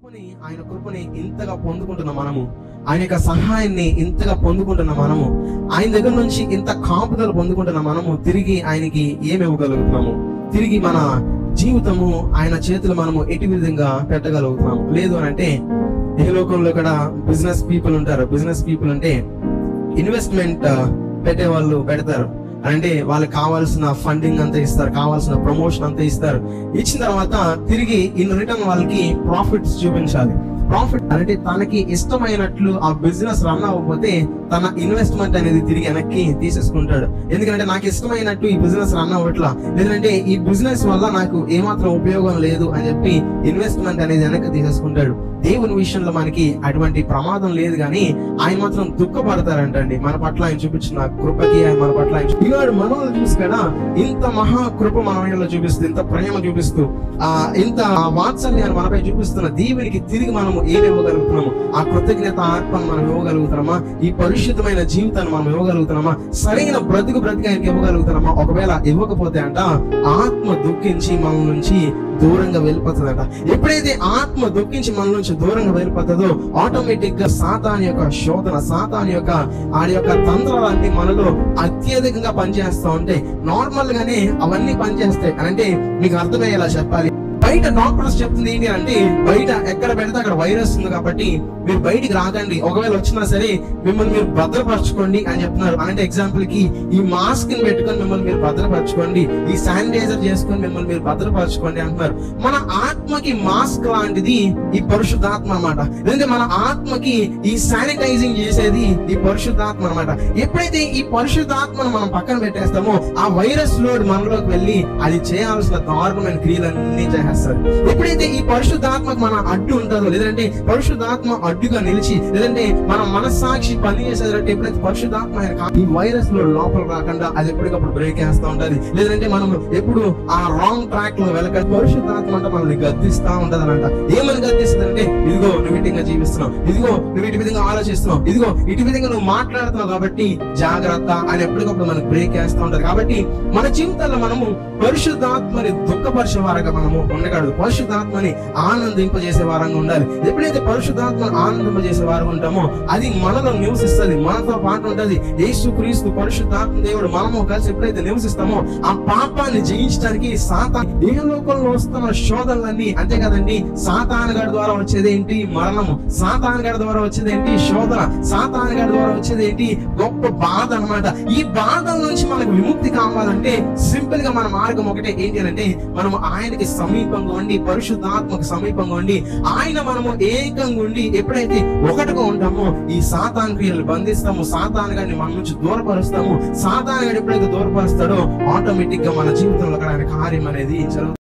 కృపని ఆయన కృపని ఇంతగా పొందుకుంటున్న మనము ఆయన యొక్క సహాయాన్ని ఇంతగా పొందుకుంటున్న మనము ఆయన దగ్గర నుంచి ఇంత కాపుదల పొందుకుంటున్న మనము తిరిగి ఆయనకి ఏమి ఇవ్వగలుగుతున్నాము తిరిగి మన జీవితము ఆయన చేతులు మనము ఎటు విధంగా పెట్టగలుగుతున్నాము లేదు అని అంటే ఏ లోకంలో కూడా బిజినెస్ పీపుల్ ఉంటారు బిజినెస్ పీపుల్ అంటే ఇన్వెస్ట్మెంట్ పెట్టే వాళ్ళు పెడతారు అంటే వాళ్ళకి కావాల్సిన ఫండింగ్ అంతా ఇస్తారు కావాల్సిన ప్రమోషన్ అంతా ఇస్తారు ఇచ్చిన తర్వాత తిరిగి ఇన్ రిటర్న్ వాళ్ళకి ప్రాఫిట్స్ చూపించాలి ప్రాఫిట్ అంటే తనకి ఇష్టమైనట్లు ఆ బిజినెస్ రన్ అవ్వకపోతే తన ఇన్వెస్ట్మెంట్ అనేది తిరిగి వెనక్కి తీసేసుకుంటాడు ఎందుకంటే నాకు ఇష్టమైనట్టు ఈ బిజినెస్ రన్ అవ్వట్లా లేదంటే ఈ బిజినెస్ వల్ల నాకు ఏమాత్రం ఉపయోగం లేదు అని చెప్పి ఇన్వెస్ట్మెంట్ అనేది వెనక్కి తీసేసుకుంటాడు దేవుని విషయంలో మనకి అటువంటి ప్రమాదం లేదు కానీ ఆయన మాత్రం దుఃఖపడతారంటండి మన పట్ల ఆయన చూపించిన కృపకి ఆయన మన పట్ల ఆయన చూ- ఈనాడు మనల్ని చూసి కదా ఇంత మహా కృప మన మీద చూపిస్తూ ఇంత ప్రేమ చూపిస్తూ ఆ ఇంత వాత్సల్యాన్ని మనపై చూపిస్తున్న దేవునికి తిరిగి మనము ఏమి ఇవ్వగలుగుతున్నాము ఆ కృతజ్ఞత ఆత్మను మనం ఇవ్వగలుగుతున్నామా ఈ పరిశుద్ధమైన జీవితాన్ని మనం ఇవ్వగలుగుతున్నామా సరైన బ్రతుకు బ్రతికి ఆయనకి ఇవ్వగలుగుతున్నామా ఒకవేళ ఇవ్వకపోతే అంట ఆత్మ దుఃఖించి మన నుంచి దూరంగా వెళ్ళిపోతుందట ఎప్పుడైతే ఆత్మ దుఃఖించి మన నుంచి దూరంగా వెళ్ళిపోతుందో ఆటోమేటిక్ గా సాతాన్ యొక్క శోధన సాతాన్ యొక్క ఆడి యొక్క తంత్రాలన్నీ మనలో అత్యధికంగా పనిచేస్తూ ఉంటాయి నార్మల్ గానే అవన్నీ పనిచేస్తాయి అని అంటే మీకు అర్థమయ్యేలా చెప్పాలి బయట డాక్టర్స్ చెప్తుంది ఏంటి అంటే బయట ఎక్కడ పెడితే అక్కడ వైరస్ ఉంది కాబట్టి మీరు బయటికి రాకండి ఒకవేళ వచ్చినా సరే మిమ్మల్ని మీరు భద్రపరచుకోండి అని చెప్తున్నారు అంటే ఎగ్జాంపుల్ కి ఈ మాస్క్ ని పెట్టుకొని మిమ్మల్ని మీరు భద్రపరచుకోండి ఈ శానిటైజర్ చేసుకొని మిమ్మల్ని మీరు భద్రపరచుకోండి అంటున్నారు మన ఆత్మకి మాస్క్ లాంటిది ఈ పరిశుద్ధాత్మ అన్నమాట ఎందుకంటే మన ఆత్మకి ఈ శానిటైజింగ్ చేసేది ఈ పరిశుద్ధాత్మ అన్నమాట ఎప్పుడైతే ఈ పరిశుద్ధాత్మను మనం పక్కన పెట్టేస్తామో ఆ వైరస్ లోడ్ మనలోకి వెళ్ళి అది చేయాల్సిన దారుణమైన క్రియలన్నీ చేస్తారు ఎప్పుడైతే ఈ పరిశుద్ధాత్మకు మన అడ్డు ఉంటుందో లేదంటే పరిశుద్ధాత్మ అడ్డుగా నిలిచి లేదంటే మన మనస్సాక్షి పని చేసేదంటే ఎప్పుడైతే పరిశుద్ధాత్మ ఆయన కా- ఈ వైరస్ లో లోపల రాకుండా అది ఎప్పటికప్పుడు బ్రేక్ వేస్తూ ఉంటది లేదంటే మనం ఎప్పుడు ఆ రాంగ్ ట్రాక్ లో వెళ్ళక పరిశుద్ధాత్మ అంటే మనల్ని గద్దిస్తా ఉంటది అనంట ఏమని గద్దిస్తుంది అంటే ఇదిగో నువ్వు ఇటుగా జీవిస్తున్నావు ఇదిగో నువ్వు ఇటు విధంగా ఆలోచిస్తున్నావు ఇదిగో ఇటు విధంగా నువ్వు మాట్లాడుతున్నావు కాబట్టి జాగ్రత్త అని ఎప్పటికప్పుడు మనకు బ్రేక్ వేస్తూ ఉంటది కాబట్టి మన జీవితాల్లో మనము పరిశుద్ధాత్మని దుఃఖపరిచే వారంగా మనము ఉండకూడదు పరిశుద్ధాత్మని ఆనందింపజేసే వారంగా ఉండాలి ఎప్పుడైతే పరిశుద్ధాత్మను ఆనందింపజేసే వారు ఉంటామో అది మనలో నివసిస్తుంది మనతో పాటు ఉంటది యేసు క్రీస్తు పరిశుద్ధాత్మ దేవుడు మనము కలిసి ఎప్పుడైతే నివసిస్తామో ఆ పాపాన్ని జయించడానికి సాతా ఏ లోకంలో వస్తున్న శోధనలన్నీ అంతే కదండి సాతాన్ గడి ద్వారా వచ్చేది ఏంటి మరణము సాతాన్ గడి ద్వారా వచ్చేది ఏంటి శోధన సాతాన్ గడి ద్వారా వచ్చేది ఏంటి గొప్ప బాధ అన్నమాట ఈ బాధ నుంచి మనకు విముక్తి కావాలంటే సింపుల్ గా మన మార్గం ఒకటే ఏంటి అని అంటే మనము ఆయనకి సమీపంగా ఉండి పరిశుద్ధాత్మకు సమీపంగా ఉండి ఆయన మనము ఏకంగా ఉండి ఎప్పుడైతే ఒకటిగా ఉంటామో ఈ సాతాన్ క్రియలు బంధిస్తాము సాతాన్ గారిని మన నుంచి దూరపరుస్తాము సాతాన్ గారు ఎప్పుడైతే దూరపరుస్తాడో ఆటోమేటిక్ గా మన జీవితంలో కూడా ఆయన కార్యం అనేది జరుగుతుంది